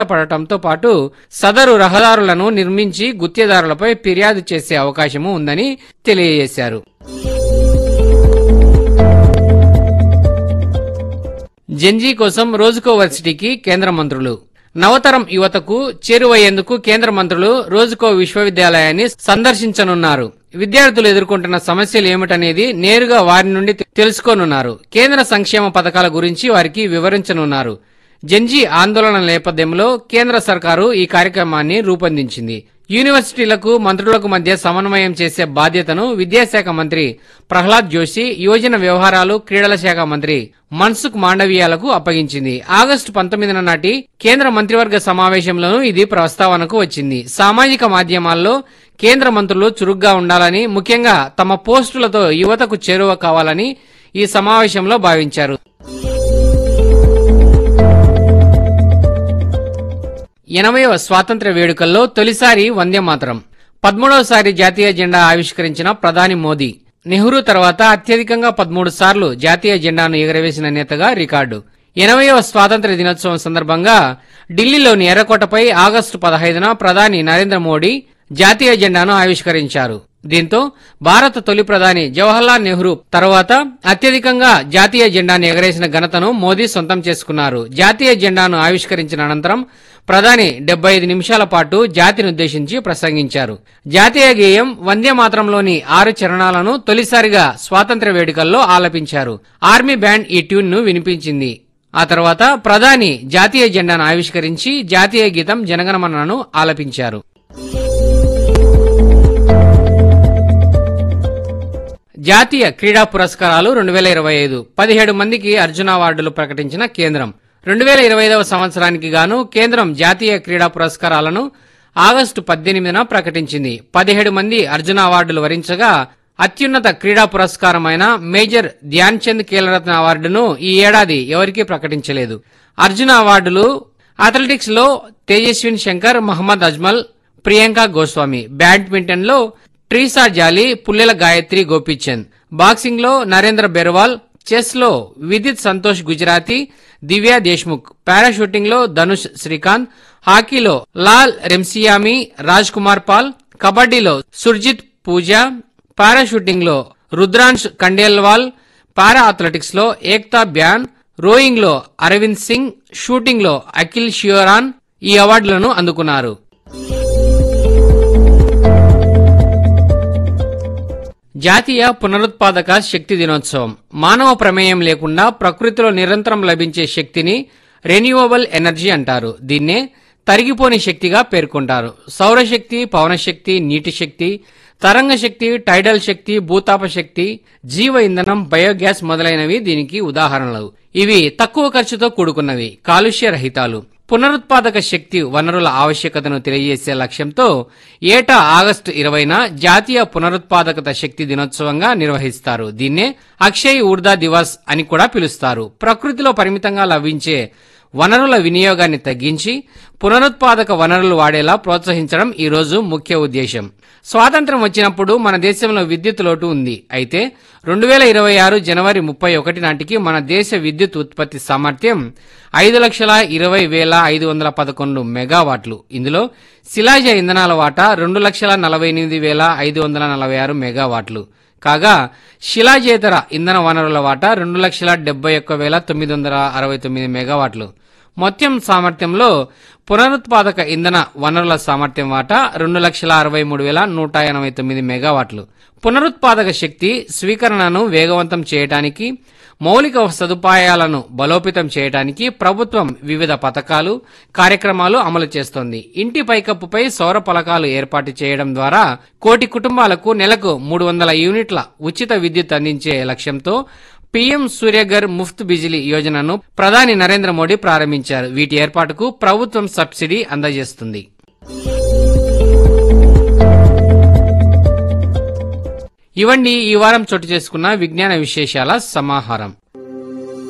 పడటంతో పాటు సదరు రహదారులను నిర్మించి గుత్తేదారులపై ఫిర్యాదు చేసే అవకాశము ఉందని తెలియజేశారు జెన్జీ కోసం రోజుకో వర్సిటీకి కేంద్ర మంత్రులు నవతరం యువతకు చేరువయ్యేందుకు కేంద్ర మంత్రులు రోజుకో విశ్వవిద్యాలయాన్ని సందర్శించనున్నారు విద్యార్థులు ఎదుర్కొంటున్న సమస్యలు ఏమిటనేది నేరుగా వారి నుండి తె- తెలుసుకోనున్నారు కేంద్ర సంక్షేమ పథకాల గురించి వారికి వివరించనున్నారు జెన్జీ ఆందోళన నేపథ్యంలో కేంద్ర సర్కారు ఈ కార్యక్రమాన్ని రూపొందించింది యూనివర్సిటీలకు మంత్రులకు మధ్య సమన్వయం చేసే బాధ్యతను విద్యాశాఖ మంత్రి ప్రహ్లాద్ జోషి యువజన వ్యవహారాలు క్రీడల శాఖ మంత్రి మన్సుఖ్ మాండవీయాలకు అప్పగించింది ఆగస్టు పంతొమ్మిదిన నాటి కేంద్ర మంత్రివర్గ సమావేశంలోనూ ఇది ప్రస్తావనకు వచ్చింది సామాజిక మాధ్యమాల్లో కేంద్ర మంత్రులు చురుగ్గా ఉండాలని ముఖ్యంగా తమ పోస్టులతో యువతకు చేరువ కావాలని ఈ సమావేశంలో భావించారు ఎనభైవ స్వాతంత్ర వేడుకల్లో తొలిసారి వందే మాతరం పదమూడవసారి జాతీయ జెండా ఆవిష్కరించిన ప్రధాని మోదీ నెహ్రూ తర్వాత అత్యధికంగా పదమూడు సార్లు జాతీయ జెండాను ఎగరవేసిన నేతగా రికార్డు ఎనభైవ స్వాతంత్ర దినోత్సవం సందర్భంగా ఢిల్లీలోని ఎర్రకోటపై ఆగస్టు పదహైదున ప్రధాని నరేంద్ర మోడీ జాతీయ జెండాను ఆవిష్కరించారు దీంతో భారత తొలి ప్రధాని జవహర్లాల్ నెహ్రూ తర్వాత అత్యధికంగా జాతీయ జెండాను ఎగరేసిన ఘనతను మోదీ సొంతం చేసుకున్నారు జాతీయ జెండాను ఆవిష్కరించిన అనంతరం ప్రధాని డెబ్బై ఐదు నిమిషాల పాటు జాతిని ఉద్దేశించి ప్రసంగించారు జాతీయ గేయం వందే మాత్రంలోని ఆరు చరణాలను తొలిసారిగా స్వాతంత్ర వేడుకల్లో ఆలపించారు ఆర్మీ బ్యాండ్ ఈ ట్యూన్ ను వినిపించింది ఆ తర్వాత ప్రధాని జాతీయ జెండాను ఆవిష్కరించి జాతీయ గీతం జనగణమనను ఆలపించారు జాతీయ క్రీడా పురస్కారాలు రెండు వేల ఇరవై ఐదు పదిహేడు మందికి అర్జున అవార్డులు ప్రకటించిన కేంద్రం రెండు వేల ఇరవై ఐదవ సంవత్సరానికి గాను కేంద్రం జాతీయ క్రీడా పురస్కారాలను ఆగస్టు పద్దెనిమిదిన ప్రకటించింది పదిహేడు మంది అర్జున అవార్డులు వరించగా అత్యున్నత క్రీడా పురస్కారమైన మేజర్ ధ్యాన్ చంద్ ఖేలరత్న అవార్డును ఈ ఏడాది ఎవరికీ ప్రకటించలేదు అర్జున అవార్డులు అథ్లెటిక్స్ లో తేజస్విన్ శంకర్ మహమ్మద్ అజ్మల్ ప్రియాంక గోస్వామి బ్యాడ్మింటన్ లో ట్రీసా జాలి పుల్లెల గాయత్రి గోపీచంద్ బాక్సింగ్ లో నరేంద్ర బెర్వాల్ చెస్ లో విదిత్ సంతోష్ గుజరాతీ దివ్యా దేశ్ముఖ్ పారాషూటింగ్ లో ధనుష్ శ్రీకాంత్ హాకీలో లాల్ రెమ్సియామి రాజ్ కుమార్ పాల్ కబడ్డీలో సుర్జిత్ పూజా పారాషూటింగ్ లో రుద్రాంశ్ కండేల్వాల్ పారా అథ్లెటిక్స్ లో ఏక్తా బ్యాన్ రోయింగ్ లో అరవింద్ సింగ్ షూటింగ్ లో అఖిల్ షియోరాన్ ఈ అవార్డులను అందుకున్నారు జాతీయ పునరుత్పాదక శక్తి దినోత్సవం మానవ ప్రమేయం లేకుండా ప్రకృతిలో నిరంతరం లభించే శక్తిని రెన్యూవబుల్ ఎనర్జీ అంటారు దీన్నే తరిగిపోని శక్తిగా పేర్కొంటారు సౌరశక్తి పవనశక్తి నీటి శక్తి తరంగ శక్తి టైడల్ శక్తి భూతాప శక్తి జీవ ఇంధనం బయోగ్యాస్ మొదలైనవి దీనికి ఉదాహరణలు ఇవి తక్కువ ఖర్చుతో కూడుకున్నవి కాలుష్య రహితాలు పునరుత్పాదక శక్తి వనరుల ఆవశ్యకతను తెలియజేసే లక్ష్యంతో ఏటా ఆగస్టు ఇరవైన జాతీయ పునరుత్పాదకత శక్తి దినోత్సవంగా నిర్వహిస్తారు దీన్నే అక్షయ్ ఊర్దా దివస్ అని కూడా పిలుస్తారు ప్రకృతిలో పరిమితంగా లభించే వనరుల వినియోగాన్ని తగ్గించి పునరుత్పాదక వనరులు వాడేలా ప్రోత్సహించడం ఈ రోజు ముఖ్య ఉద్దేశం స్వాతంత్రం వచ్చినప్పుడు మన దేశంలో విద్యుత్ లోటు ఉంది అయితే రెండు వేల ఇరవై ఆరు జనవరి ముప్పై ఒకటి నాటికి మన దేశ విద్యుత్ ఉత్పత్తి సామర్థ్యం ఐదు లక్షల ఇరవై వేల ఐదు వందల పదకొండు మెగావాట్లు ఇందులో శిలాజ ఇంధనాల వాటా రెండు లక్షల నలభై ఎనిమిది వేల ఐదు వందల నలభై ఆరు మెగావాట్లు కాగా శిలాజేతర ఇంధన వనరుల వాటా రెండు లక్షల డెబ్బై ఒక్క వేల తొమ్మిది వందల అరవై తొమ్మిది మెగావాట్లు మొత్తం సామర్థ్యంలో పునరుత్పాదక ఇంధన వనరుల సామర్థ్యం వాటా రెండు లక్షల అరవై మూడు వేల నూట ఎనభై తొమ్మిది మెగావాట్లు పునరుత్పాదక శక్తి స్వీకరణను వేగవంతం చేయడానికి మౌలిక సదుపాయాలను బలోపేతం చేయడానికి ప్రభుత్వం వివిధ పథకాలు కార్యక్రమాలు అమలు చేస్తోంది ఇంటి పైకప్పుపై సౌర పలకాలు ఏర్పాటు చేయడం ద్వారా కోటి కుటుంబాలకు నెలకు మూడు వందల యూనిట్ల ఉచిత విద్యుత్ అందించే లక్ష్యంతో పీఎం సూర్యగర్ ముఫ్త్ బిజిలీ యోజనను ప్రధాని నరేంద్ర మోడీ ప్రారంభించారు వీటి ఏర్పాటుకు ప్రభుత్వం సబ్సిడీ అందజేస్తుంది ఇవండి ఈ వారం చోటు చేసుకున్న విజ్ఞాన విశేషాల సమాహారం